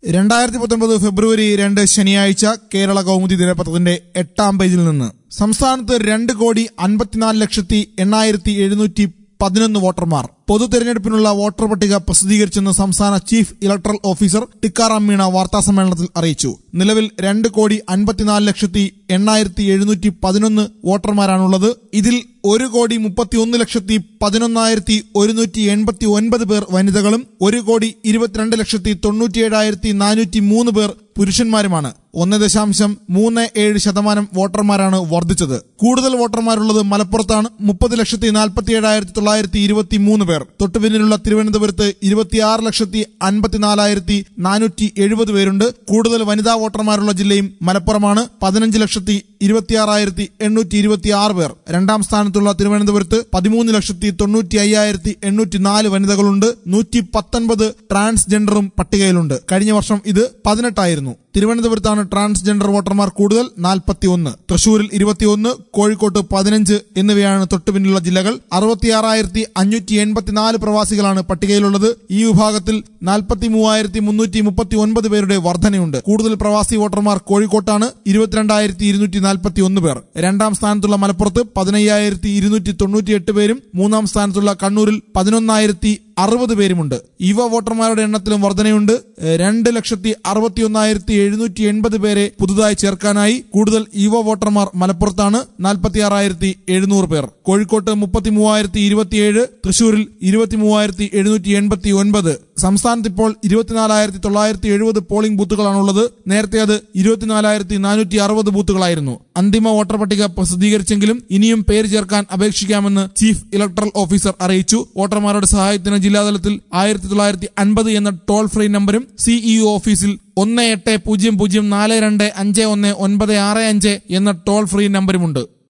രണ്ടായിരത്തി പത്തൊൻപത് ഫെബ്രുവരി രണ്ട് ശനിയാഴ്ച കേരള കൗമുദി ദിനപത്രത്തിന്റെ എട്ടാം പേജിൽ നിന്ന് സംസ്ഥാനത്ത് രണ്ട് കോടി അൻപത്തിനാല് ലക്ഷത്തി എണ്ണായിരത്തി എഴുന്നൂറ്റി പതിനൊന്ന് വോട്ടർമാർ പൊതു തെരഞ്ഞെടുപ്പിനുള്ള വോട്ടർ പട്ടിക പ്രസിദ്ധീകരിച്ചെന്ന് സംസ്ഥാന chief electoral officer Tikaram Meena വാർത്താസമ്മേളനത്തിൽ അറിയിച്ചു നിലവിൽ രണ്ട് കോടി അൻപത്തിനാല് ലക്ഷത്തി എണ്ണായിരത്തി എഴുന്നൂറ്റി പതിനൊന്ന് വോട്ടർമാരാണുള്ളത് ഇതിൽ ഒരു കോടി മുപ്പത്തിയൊന്ന് ലക്ഷത്തി പതിനൊന്നായിരത്തി ഒരുന്നൂറ്റി എൺപത്തി ഒൻപത് പേർ വനിതകളും ഒരു കോടി ഇരുപത്തിരണ്ട് ലക്ഷത്തി തൊണ്ണൂറ്റിയേഴായിരത്തി നാനൂറ്റി മൂന്ന് പേർ പുരുഷന്മാരുമാണ് ഒന്ന് ദശാംശം മൂന്ന് ഏഴ് ശതമാനം വോട്ടർമാരാണ് വർദ്ധിച്ചത് കൂടുതൽ വോട്ടർമാരുള്ളത് മലപ്പുറത്താണ് മുപ്പത് ലക്ഷത്തി നാൽപ്പത്തി ഏഴായിരത്തി തൊള്ളായിരത്തി ഇരുപത്തി മൂന്ന് പേർ തൊട്ടുപിന്നിലുള്ള തിരുവനന്തപുരത്ത് ഇരുപത്തിയാറ് ലക്ഷത്തി അൻപത്തിനാലായിരത്തി നാനൂറ്റി എഴുപത് പേരുണ്ട് കൂടുതൽ വനിതാ വോട്ടർമാരുള്ള ജില്ലയും മലപ്പുറമാണ് പതിനഞ്ച് ലക്ഷത്തി ഇരുപത്തിയാറായിരത്തി എണ്ണൂറ്റി ഇരുപത്തി ആറ് പേർ രണ്ടാം സ്ഥാനത്തുള്ള തിരുവനന്തപുരത്ത് പതിമൂന്ന് ലക്ഷത്തി തൊണ്ണൂറ്റി അയ്യായിരത്തി എണ്ണൂറ്റി നാല് വനിതകളുണ്ട് നൂറ്റി പത്തൊൻപത് ട്രാൻസ്ജെൻഡറും പട്ടികയിലുണ്ട് കഴിഞ്ഞ വർഷം ഇത് പതിനെട്ടായിരുന്നു തിരുവനന്തപുരത്താണ് ട്രാൻസ്ജെൻഡർ വോട്ടർമാർ കൂടുതൽ നാൽപ്പത്തി ഒന്ന് തൃശൂരിൽ ഇരുപത്തിയൊന്ന് കോഴിക്കോട്ട് പതിനഞ്ച് എന്നിവയാണ് തൊട്ടുപിന്നിലുള്ള ജില്ലകൾ അറുപത്തിയാറായിരത്തി അഞ്ഞൂറ്റി എൺപത്തിനാല് പ്രവാസികളാണ് പട്ടികയിലുള്ളത് ഈ വിഭാഗത്തിൽ നാൽപ്പത്തി മൂവായിരത്തി മുന്നൂറ്റി മുപ്പത്തി ഒൻപത് പേരുടെ വർധനയുണ്ട് കൂടുതൽ പ്രവാസി വോട്ടർമാർ കോഴിക്കോട്ടാണ് ഇരുപത്തിരണ്ടായിരത്തി ഇരുന്നൂറ്റി നാൽപ്പത്തി ഒന്ന് പേർ രണ്ടാം സ്ഥാനത്തുള്ള മലപ്പുറത്ത് പതിനയ്യായിരത്തി ഇരുന്നൂറ്റി തൊണ്ണൂറ്റിയെട്ട് പേരും മൂന്നാം സ്ഥാനത്തുള്ള കണ്ണൂരിൽ പതിനൊന്നായിരത്തി അറുപത് പേരുമുണ്ട് യുവ വോട്ടർമാരുടെ എണ്ണത്തിലും വർധനയുണ്ട് രണ്ട് ലക്ഷത്തി അറുപത്തി ഒന്നായിരത്തി എഴുന്നൂറ്റി എൺപത് പേരെ പുതുതായി ചേർക്കാനായി കൂടുതൽ യുവ വോട്ടർമാർ മലപ്പുറത്താണ് നാൽപ്പത്തി ആറായിരത്തി എഴുന്നൂറ് പേർ കോഴിക്കോട്ട് മുപ്പത്തി മൂവായിരത്തി ഇരുപത്തിയേഴ് തൃശൂരിൽ ഇരുപത്തി മൂവായിരത്തി എഴുന്നൂറ്റി എൺപത്തി ഒൻപത് സംസ്ഥാനത്ത് ഇപ്പോൾ ഇരുപത്തിനാലായിരത്തി തൊള്ളായിരത്തി എഴുപത് പോളിംഗ് ബൂത്തുകളാണുള്ളത് നേരത്തെ അത് ഇരുപത്തിനാലായിരത്തി നാനൂറ്റി അറുപത് ബൂത്തുകളായിരുന്നു അന്തിമ വോട്ടർ പട്ടിക പ്രസിദ്ധീകരിച്ചെങ്കിലും ഇനിയും പേര് ചേർക്കാൻ അപേക്ഷിക്കാമെന്ന് ചീഫ് ഇലക്ട്രൽ ഓഫീസർ അറിയിച്ചു വോട്ടർമാരുടെ സഹായത്തിന് ജില്ലാതലത്തിൽ ആയിരത്തി തൊള്ളായിരത്തി അൻപത് എന്ന ടോൾ ഫ്രീ നമ്പരും സിഇഒ ഓഫീസിൽ ഒന്ന് എട്ട് പൂജ്യം പൂജ്യം നാല് രണ്ട് അഞ്ച് ഒന്ന് ഒൻപത് ആറ് അഞ്ച് എന്ന ടോൾ ഫ്രീ നമ്പരുമുണ്ട്